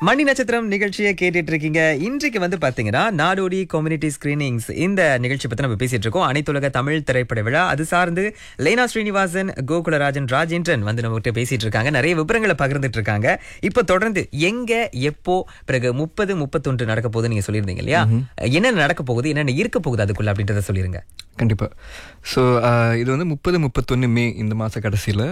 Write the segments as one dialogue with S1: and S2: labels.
S1: மணி நட்சத்திரம் நிகழ்ச்சியை கேட்டுட்டு இருக்கீங்க இன்றைக்கு வந்து பாத்தீங்கன்னா நாடோடி கம்யூனிட்டி ஸ்கிரீனிங்ஸ் இந்த நிகழ்ச்சி பத்தி நம்ம பேசிட்டு இருக்கோம் அனைத்துலக தமிழ் திரைப்பட விழா அது சார்ந்து லைனா ஸ்ரீனிவாசன் கோகுலராஜன் ராஜேந்திரன் வந்து நம்ம கிட்ட பேசிட்டு இருக்காங்க நிறைய விவரங்களை பகிர்ந்துட்டு இருக்காங்க இப்போ தொடர்ந்து எங்க எப்போ பிறகு முப்பது முப்பத்தொன்று நடக்க போகுது நீங்க சொல்லியிருந்தீங்க இல்லையா என்ன நடக்க போகுது என்னென்ன இருக்க போகுது அதுக்குள்ள அப்படின்றத சொல்லிருங்க
S2: கண்டிப்பாக ஸோ இது வந்து முப்பது முப்பத்தொன்று மே இந்த மாத கடைசியில்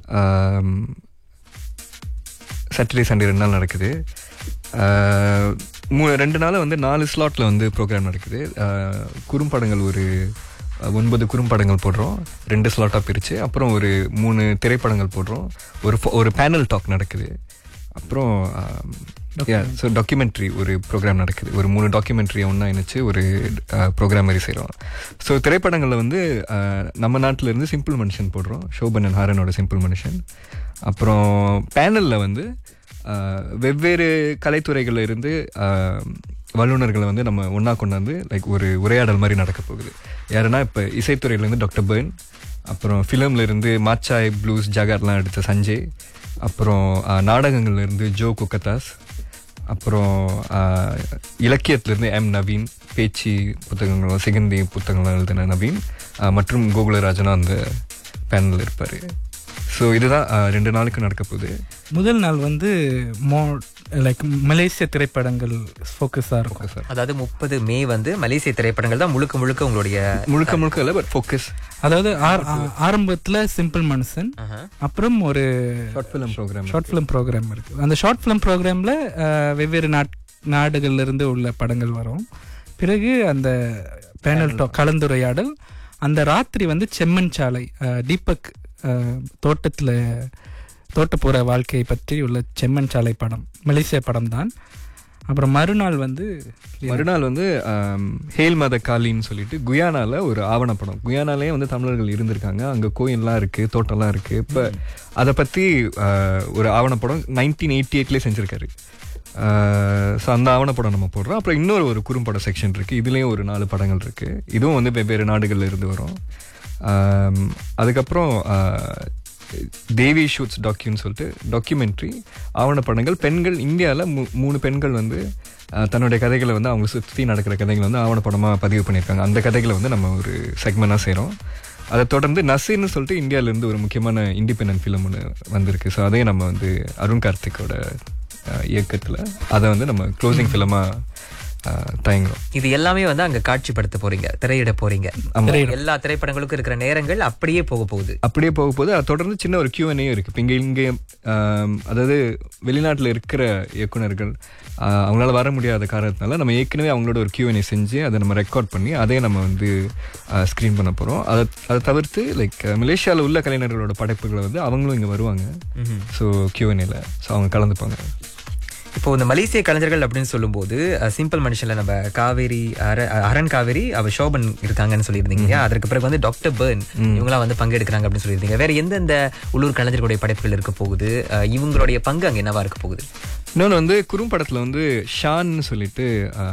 S2: சாட்டர்டே சண்டே ரெண்டு நாள் நடக்குது ஆஹ், மூ ரெண்டு நாள் வந்து நாலு ஸ்லாட்டில் வந்து ப்ரோக்ராம் நடக்குது ஆஹ், குறும்படங்கள் ஒரு அஹ், ஒன்பது குறும்படங்கள் போடுறோம் ரெண்டு ஸ்லாட்டாக பிரித்து அப்புறம் ஒரு மூணு திரைப்படங்கள் போடுறோம் ஒரு pho- ஒரு பேனல் டாக் நடக்குது அப்புறம் ஸோ டாக்குமெண்ட்ரி ஒரு ப்ரோக்ராம் நடக்குது ஒரு மூணு டாக்குமெண்ட்ரியை ஒன்றா இணைச்சு ஒரு ப்ரோக்ராம் மாதிரி செய்கிறோம் ஸோ திரைப்படங்களில் வந்து அஹ், நம்ம நாட்டில் இருந்து சிம்பிள் மனுஷன் போடுறோம் ஷோபன் அண்ட் ஹாரனோட சிம்பிள் மனுஷன் அப்புறம் பேனலில் வந்து அஹ், வெவ்வேறு கலைத்துறைகளில் இருந்து அஹ், வல்லுநர்களை வந்து நம்ம ஒன்றா கொண்டாந்து லைக் ஒரு உரையாடல் மாதிரி நடக்க போகுது யாருன்னா இப்போ இசைத்துறையிலேருந்து டாக்டர் பேர்ன் அப்புறம் ஃபிலிம்ல இருந்து மாச்சாய் ப்ளூஸ் ஜாகர்லாம் எடுத்த சஞ்சய் அப்புறம் அஹ், நாடகங்கள்ல இருந்து ஜோ குக்கதாஸ் அப்புறம் அஹ், இலக்கியத்திலிருந்து எம் நவீன் பேச்சு புத்தகங்கள் சிகந்தி புத்தகங்கள் எழுதின நவீன் அஹ், மற்றும் கோகுலராஜனா அந்த பேனல் இருப்பார் ஸோ இதுதான் அஹ், ரெண்டு நாளுக்கு நடக்க போகுது
S3: முதல் நாள் வந்து மோ லைக் மலேசிய திரைப்படங்கள் ஃபோக்கஸாக இருக்கும்
S2: சார்
S1: அதாவது முப்பது மே வந்து மலேசிய திரைப்படங்கள் தான் முழுக்க முழுக்க உங்களுடைய
S2: முழுக்க முழுக்க இல்லை பட் ஃபோக்கஸ்
S3: அதாவது ஆர்- ஆ- ஆரம்பத்துல சிம்பிள் மனுஷன்
S1: ஆஹா.
S3: அப்புறம் ஒரு
S2: short film programme
S3: short film programme இருக்கு அந்த ஷார்ட் ஃபிலிம் ப்ரோக்ராமில் வெவ்வேறு நாட் நாடுகள்ல இருந்து உள்ள படங்கள் வரும் பிறகு அந்த பேனல் டாக் கலந்துரையாடல் அந்த ராத்திரி வந்து செம்மன் சாலை அஹ், தீபக் அஹ், தோட்டத்துல தோட்டப்புற வாழ்க்கையை பற்றி உள்ள செம்மன் சாலை படம் மலேசிய படம் தான் அப்புறம் மறுநாள் வந்து
S2: மறுநாள் வந்து ஆம், ஹேல் மத காலின்னு சொல்லிட்டு குயானால ஒரு ஆவணப்படம் குயானாலே வந்து தமிழர்கள் இருந்திருக்காங்க அங்கே கோயில்லாம் இருக்கு தோட்டம்லாம் இருக்கு இப்போ அதை பற்றி ஒரு ஆவணப்படம் நைன்டீன் எயிட்டி எயிட்லேயே செஞ்சுருக்காரு ஸோ அந்த ஆவணப்படம் நம்ம போடுறோம் அப்புறம் இன்னொரு ஒரு குறும்பட செக்ஷன் இருக்குது இதுலேயும் ஒரு நாலு படங்கள் இருக்குது இதுவும் வந்து வெவ்வேறு நாடுகள்ல இருந்து வரும் ஆம், அதுக்கப்புறம் ஆ, தேவி ஷூட்ஸ் டாக்யூன்னு சொல்லிட்டு டாக்குமெண்ட்ரி ஆவணப்படங்கள் பெண்கள் இந்தியாவில் மூ மூணு பெண்கள் வந்து அஹ், தன்னுடைய கதைகளை வந்து அவங்க சுற்றி நடக்கிற கதைகளை வந்து ஆவணப்படமாக பதிவு பண்ணியிருக்காங்க அந்த கதைகளை வந்து நம்ம ஒரு செக்மெண்டாக செய்கிறோம் அதை தொடர்ந்து நசீர்னு சொல்லிட்டு இந்தியாவிலேருந்து ஒரு முக்கியமான இண்டிபெண்டன்ட் ஃபிலிம் ஒன்று வந்திருக்கு ஸோ அதையும் நம்ம வந்து அருண் கார்த்திக்கோட இயக்கத்தில் அதை வந்து நம்ம க்ளோசிங் ஃபிலிமாக தயங்குறோம்
S1: இது எல்லாமே வந்து அங்க காட்சிப்படுத்த போறீங்க திரையிட போறீங்க
S2: ஆமா.
S1: எல்லா திரைப்படங்களுக்கும் இருக்கிற நேரங்கள் அப்படியே போக போகுது
S2: அப்படியே போக போது அதை தொடர்ந்து சின்ன ஒரு கியூஎன்ஏ இருக்குது இப்போ இங்கே இங்கே ஆம், அதாவது வெளிநாட்டில் இருக்கிற இயக்குனர்கள் ஆ, அவங்களால வர முடியாத காரணத்தினால நம்ம ஏற்கனவே அவங்களோட ஒரு கியூஎன்ஏ செஞ்சு அதை நம்ம ரெக்கார்ட் பண்ணி அதே நம்ம வந்து ஸ்க்ரீன் பண்ண போகிறோம் அதை அதை தவிர்த்து லைக் மலேசியாவில் உள்ள கலைஞர்களோட படைப்புகளை வந்து அவங்களும் இங்கே வருவாங்க ஸோ கியூஎன்ஏல ஸோ அவங்க கலந்துப்பாங்க
S1: இப்போ இந்த மலேசிய கலைஞர்கள் அப்படின்னு சொல்லும்போது அஹ், சிம்பிள் மனுஷன்ல நம்ம காவேரி அர- அரண் காவேரி அவ சோபன் இருக்காங்கன்னு சொல்லியிருந்தீங்க இல்லையா அதற்கு பிறகு வந்து டாக்டர் பேர்ன் இவங்களாம் வந்து பங்கெடுக்கிறாங்க அப்படின்னு சொல்லியிருந்தீங்க வேற எந்தெந்த உள்ளூர் கலைஞர்களுடைய படைப்புகள் இருக்க போகுது அஹ், இவங்களுடைய பங்கு அங்க என்னவா இருக்க போகுது
S2: இன்னொன்று வந்து குறும்படத்தில் வந்து ஷான்னு சொல்லிட்டு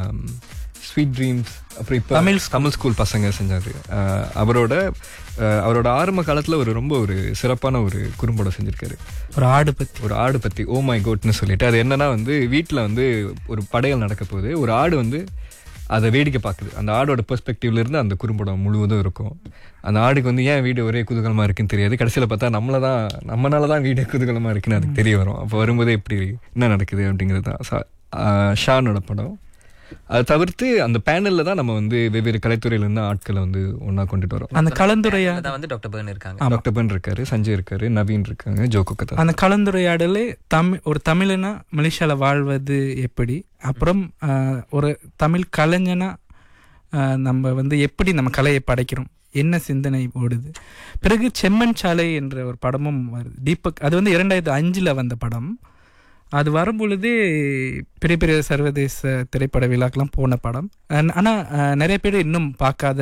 S2: ஸ்வீட் ட்ரீம்ஸ் அப்புறம் இப்போ தமிழ் தமிழ் ஸ்கூல் பசங்க செஞ்சார் அவரோட அஹ், அவரோட ஆரம்ப காலத்தில் ஒரு ரொம்ப ஒரு சிறப்பான ஒரு குறும்படம் செஞ்சுருக்காரு
S3: ஒரு ஆடு பத்தி
S2: ஒரு ஆடு பற்றி ஓ மை கோட்னு சொல்லிட்டு அது என்னன்னா வந்து வீட்டில் வந்து ஒரு படையல் நடக்க போகுது ஒரு ஆடு வந்து அதை வேடிக்கை பார்க்குது அந்த ஆடோட பெர்ஸ்பெக்டிவ்ல இருந்து அந்த குறும்படம் முழுவதும் இருக்கும் அந்த ஆடுக்கு வந்து ஏன் வீடு ஒரே குதூகலமாக இருக்குன்னு தெரியாது கடைசியில் பார்த்தா நம்மள தான் நம்மனால தான் வீடு குதூகலமாக இருக்குன்னு அதுக்கு தெரிய வரும் அப்போ வரும்போது எப்படி என்ன நடக்குது அப்படிங்கிறது தான் சா- ஆஹ் ஷானோட படம் அதை தவிர்த்து அந்த பேனலில் தான் நம்ம வந்து வெவ்வேறு கலைத்துறையிலேருந்து ஆட்களை வந்து ஒன்றா கொண்டுட்டு வரோம்
S3: அந்த கலந்துரையா
S1: தான் வந்து டாக்டர் பேர்ன் இருக்காங்க
S2: டாக்டர் பன் இருக்காரு சஞ்சய் இருக்காரு நவீன் இருக்காங்க ஜோகோ கதா
S3: அந்த கலந்துரையாடலே தமிழ் ஒரு தமிழனா மலேசியால வாழ்வது எப்படி அப்புறம் ஆஹ், ஒரு தமிழ் கலைஞனா ஆஹ், நம்ம வந்து எப்படி நம்ம கலையை படைக்கிறோம் என்ன சிந்தனை ஓடுது பிறகு செம்மன் சாலை என்ற ஒரு படமும் வருது தீபக் அது வந்து இரண்டாயிரத்து அஞ்சில் வந்த படம் அது வரும்பொழுதே பெரிய பெரிய சர்வதேச திரைப்பட விழாக்கெல்லாம் போன படம் ஆனால் நிறைய பேர் இன்னும் பார்க்காத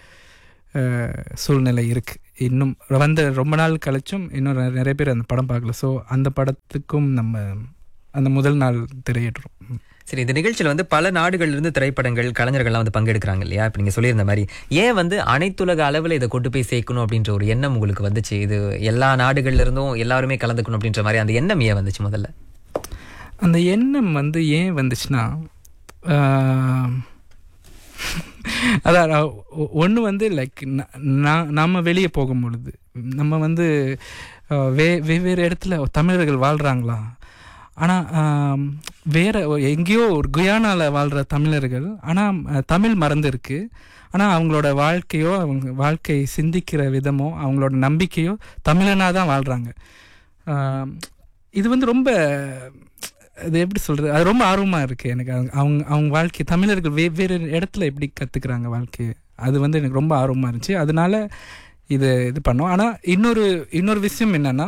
S3: அஹ், சூழ்நிலை இருக்கு இன்னும் வந்த ரொம்ப நாள் கழிச்சும் இன்னும் நிறைய- நிறைய பேர் அந்த படம் பார்க்கல ஸோ அந்த படத்துக்கும் நம்ம அந்த முதல் நாள் திரையிடுறோம் ம்.
S1: சரி இந்த நிகழ்ச்சியில வந்து பல நாடுகள்ல இருந்து திரைப்படங்கள் கலைஞர்கள்லாம் வந்து பங்கெடுக்கிறாங்க இல்லையா இப்ப நீங்க சொல்லியிருந்த மாதிரி ஏன் வந்து அனைத்துலக அளவில் இதை கொண்டு போய் சேர்க்கணும் அப்படின்ற ஒரு எண்ணம் உங்களுக்கு வந்துச்சு இது எல்லா நாடுகள்ல இருந்தும் எல்லாருமே கலந்துக்கணும் அப்படின்ற மாதிரி அந்த எண்ணம் ஏன் வந்துச்சு முதல்ல
S3: அந்த எண்ணம் வந்து ஏன் வந்துச்சுன்னா ஆஹ், அதான் ஒன்று வந்து லைக் நம்ம வெளியே போகும் பொழுது நம்ம வந்து ஆஹ், வே வெவ்வேறு இடத்துல தமிழர்கள் வாழ்கிறாங்களா ஆனால் வேற ஒ- எங்கேயோ ஒரு குயானால வாழ்கிற தமிழர்கள் ஆனால் தமிழ் மறந்து இருக்கு ஆனால் அவங்களோட வாழ்க்கையோ அவங்க வாழ்க்கை சிந்திக்கிற விதமோ அவங்களோட நம்பிக்கையோ தமிழனாக தான் வாழ்கிறாங்க இது வந்து ரொம்ப அது எப்படி சொல்கிறது அது ரொம்ப ஆர்வமாக இருக்குது எனக்கு அவங்க அவங்க அவங்க வாழ்க்கை தமிழர்கள் வெவ்வேறு இடத்துல எப்படி கற்றுக்குறாங்க வாழ்க்கையை அது வந்து எனக்கு ரொம்ப ஆர்வமாக இருந்துச்சு அதனால இது இது பண்ணோம் ஆனால் இன்னொரு இன்னொரு விஷயம் என்னென்னா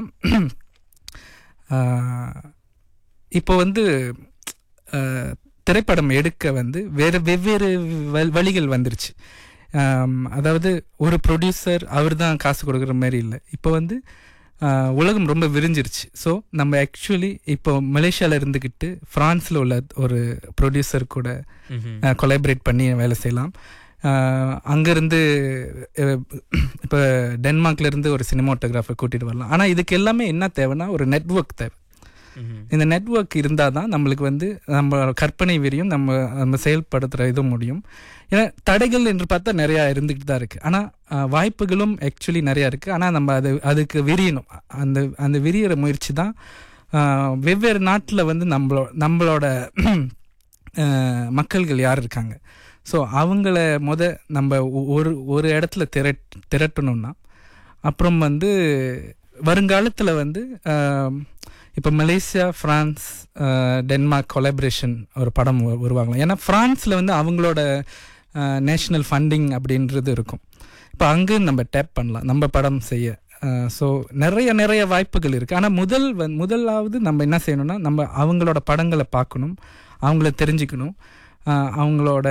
S3: இப்போ வந்து ஆஹ், திரைப்படம் எடுக்க வந்து வேறு வெவ்வேறு வ- வழிகள் வந்துருச்சு ஆம், அதாவது ஒரு ப்ரொடியூசர் அவர் தான் காசு கொடுக்குற மாதிரி இல்லை இப்போ வந்து ஆஹ், உலகம் ரொம்ப விரிஞ்சிருச்சு ஸோ நம்ம ஆக்சுவலி இப்போ மலேசியாவில் இருந்துக்கிட்டு ஃப்ரான்ஸில் உள்ள ஒரு ப்ரொடியூசர் கூட கொலாபரேட் பண்ணி வேலை செய்யலாம் அங்கேருந்து இப்போ டென்மார்க்லேருந்து ஒரு சினிமாட்டோகிராஃபர் கூட்டிகிட்டு வரலாம் ஆனால் இதுக்கு எல்லாமே என்ன தேவைன்னா ஒரு நெட்வொர்க் தேவை இந்த நெட்வொர்க் இருந்தால் தான் நம்மளுக்கு வந்து நம்ம கற்பனை விரியும் நம்ம நம்ம செயல்படுத்துகிற இதுவும் முடியும் ஏன்னா தடைகள் என்று பார்த்தா நிறையா இருந்துக்கிட்டு தான் இருக்குது ஆனால் வாய்ப்புகளும் ஆக்சுவலி நிறையா இருக்குது ஆனால் நம்ம அது அதுக்கு விரியணும் அந்த அந்த விரியிற முயற்சி தான் ஆஹ், வெவ்வேறு நாட்டில் வந்து நம்மளோ நம்மளோட ஆஹ், மக்கள்கள் யார் இருக்காங்க ஸோ அவங்கள முத நம்ம ஒ- ஒரு ஒரு இடத்துல திரட் திரட்டணும்னா அப்புறம் வந்து வருங்காலத்தில் வந்து இப்போ Malaysia France ah, Denmark collaboration ஒரு படம் உ- உருவாகலாம் ஏன்னா ஃப்ரான்ஸில் வந்து அவங்களோட நேஷ்னல் ஃபண்டிங் அப்படின்றது இருக்கும் இப்போ அங்கே நம்ம டேப் பண்ணலாம் நம்ம படம் செய்ய ஸோ நிறைய நிறைய வாய்ப்புகள் இருக்குது ஆனால் முதல் வந் முதலாவது நம்ம என்ன செய்யணும்னா நம்ம அவங்களோட படங்களை பார்க்கணும் அவங்கள தெரிஞ்சுக்கணும் ஆஹ், அவங்களோட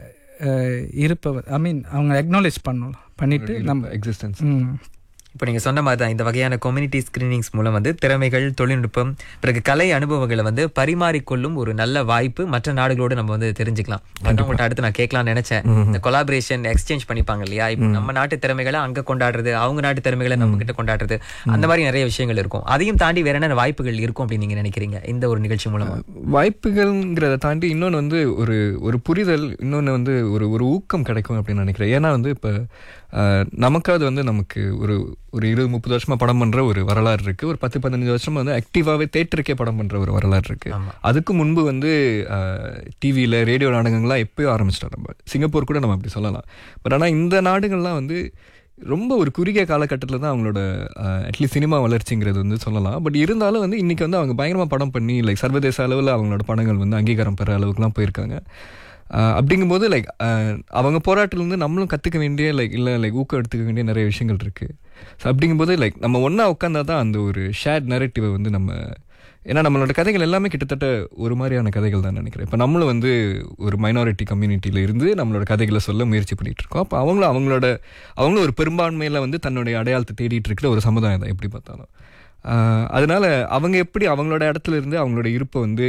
S3: ஆஹ், இருப்பை ஐ மீன் அவங்க அக்னாலேஜ் பண்ணணும் பண்ணிட்டு நம்ம
S2: எக்ஸிஸ்டன்ஸ்
S3: ம்
S1: இப்போ நீங்க சொன்ன மாதிரி தான் இந்த வகையான கம்யூனிட்டி ஸ்கிரீனிங்ஸ் மூலம் வந்து திறமைகள் தொழில்நுட்பம் பிறகு கலை அனுபவங்களை வந்து பரிமாறிக்கொள்ளும் ஒரு நல்ல வாய்ப்பு மற்ற நாடுகளோடு நம்ம வந்து தெரிஞ்சுக்கலாம் அதான் உங்கள்ட்ட அடுத்து நான் கேட்கலாம்னு நினைச்சேன் இந்த கொலாபரேஷன் எக்ஸ்சேஞ்ச் பண்ணிப்பாங்க இல்லையா இப்போ நம்ம நாட்டு திறமைகளை அங்க கொண்டாடுறது அவங்க நாட்டு திறமைகளை நம்ம கிட்ட கொண்டாடுறது அந்த மாதிரி நிறைய விஷயங்கள் இருக்கும் அதையும் தாண்டி வேற என்ன வாய்ப்புகள் இருக்கும் அப்படின்னு நீங்க நினைக்கிறீங்க இந்த ஒரு நிகழ்ச்சி மூலமா
S2: வாய்ப்புகள்ங்கிறத தாண்டி இன்னொன்று வந்து ஒரு ஒரு புரிதல் இன்னொன்று வந்து ஒரு ஒரு ஊக்கம் கிடைக்கும் அப்படின்னு நினைக்கிறேன் ஏன்னா வந்து இப்போ நமக்காவது வந்து நமக்கு ஒரு ஒரு இருபது முப்பது வருஷமா படம் பண்ற ஒரு வரலாறு இருக்கு ஒரு பத்து பதினஞ்சு வருஷமா வந்து ஆக்டிவாவே தேட்டருக்கே படம் பண்ற ஒரு வரலாறு இருக்கு
S1: ஆமா.
S2: அதுக்கு முன்பு வந்து டிவியில் ரேடியோ நாடகங்கள்லாம் எப்பயோ ஆரம்பிச்சிட்டோம் நம்ம சிங்கப்பூர் கூட நம்ம அப்படி சொல்லலாம் பட் ஆனால் இந்த நாடுகள்லாம் வந்து ரொம்ப ஒரு குறுகிய காலகட்டத்தில் தான் அவங்களோட அட்லீஸ்ட் சினிமா வளர்ச்சிங்கிறது வந்து சொல்லலாம் பட் இருந்தாலும் வந்து இன்னைக்கு வந்து அவங்க பயங்கரமாக படம் பண்ணி லைக் சர்வதேச அளவில் அவங்களோட படங்கள் வந்து அங்கீகாரம் பெற அளவுக்குலாம் போயிருக்காங்க அஹ் அப்படிங்கும்போது லைக் அவங்க போராட்டிலேருந்து நம்மளும் கற்றுக்க வேண்டிய லைக் இல்லை லைக் ஊக்கம் எடுத்துக்க வேண்டிய நிறைய விஷயங்கள் இருக்குது ஸோ அப்படிங்கும்போது லைக் நம்ம ஒன்றா உட்காந்தா தான் அந்த ஒரு ஷேர்ட் நெரட்டிவை வந்து நம்ம ஏன்னா நம்மளோட கதைகள் எல்லாமே கிட்டத்தட்ட ஒரு மாதிரியான கதைகள் தான் நினைக்கிறேன் இப்போ நம்மளும் வந்து ஒரு மைனாரிட்டி கம்யூனிட்டியில இருந்து நம்மளோட கதைகளை சொல்ல முயற்சி பண்ணிட்டு இருக்கோம் அப்போ அவங்களும் அவங்களோட அவங்களும் ஒரு பெரும்பான்மையில் வந்து தன்னுடைய அடையாளத்தை தேடிட்டு இருக்கிற ஒரு சமுதாயம் தான் எப்படி பார்த்தாலும் ஆஹ் அதனால அவங்க எப்படி அவங்களோட இடத்துல இருந்து அவங்களோட இருப்பை வந்து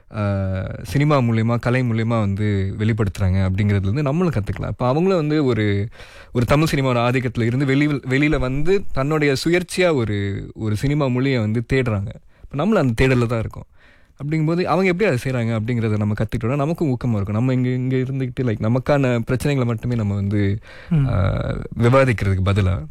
S2: ஆஹ் சினிமா மூலயமா கலை மூலயமா வந்து வெளிப்படுத்துறாங்க அப்படிங்கிறதுல இருந்து நம்மளும் கற்றுக்கலாம் இப்போ அவங்களும் வந்து ஒரு ஒரு தமிழ் சினிமாவோட ஆதிக்கத்தில் இருந்து வெளி வெளியில் வந்து தன்னுடைய சுயேட்சையாக ஒரு ஒரு சினிமா மொழியை வந்து தேடுறாங்க இப்போ நம்மளும் அந்த தேடலில் தான் இருக்கோம் அப்படிங்கும்போது அவங்க எப்படி அதை செய்கிறாங்க அப்படிங்கிறத நம்ம கற்றுக்கிட்டோம்னா நமக்கும் ஊக்கமாக இருக்கும் நம்ம இங்கே இங்கே இருந்துக்கிட்டு லைக் நமக்கான பிரச்சனைகளை மட்டுமே நம்ம வந்து ஆஹ் விவாதிக்கிறதுக்கு பதிலாக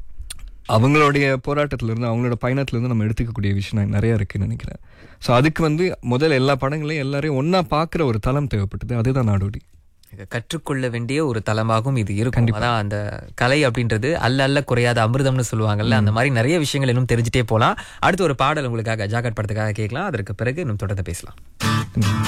S2: அவங்களுடைய போராட்டத்திலேருந்து அவங்களோட பயணத்துலேருந்து நம்ம எடுத்துக்கக்கூடிய விஷயம் நிறையா இருக்குன்னு நினைக்கிறேன் ஸோ அதுக்கு வந்து முதல்ல எல்லா படங்களையும் எல்லாரையும் ஒன்றா பார்க்குற ஒரு தளம் தேவைப்பட்டது அதுதான் நாடோடி
S1: இதை கற்றுக்கொள்ள வேண்டிய ஒரு தளமாகவும் இது இருக்கும் அதான் அந்த கலை அப்படின்றது அல்ல அல்ல குறையாத அமிர்தம்னு சொல்லுவாங்கல்ல அந்த மாதிரி நிறைய விஷயங்கள் இன்னும் தெரிஞ்சுட்டே போலாம் அடுத்து ஒரு பாடல் உங்களுக்காக ஜாக்கெட் படத்துக்காக கேட்கலாம் அதற்கு பிறகு இன்னும் தொடர்ந்து பேசலாம்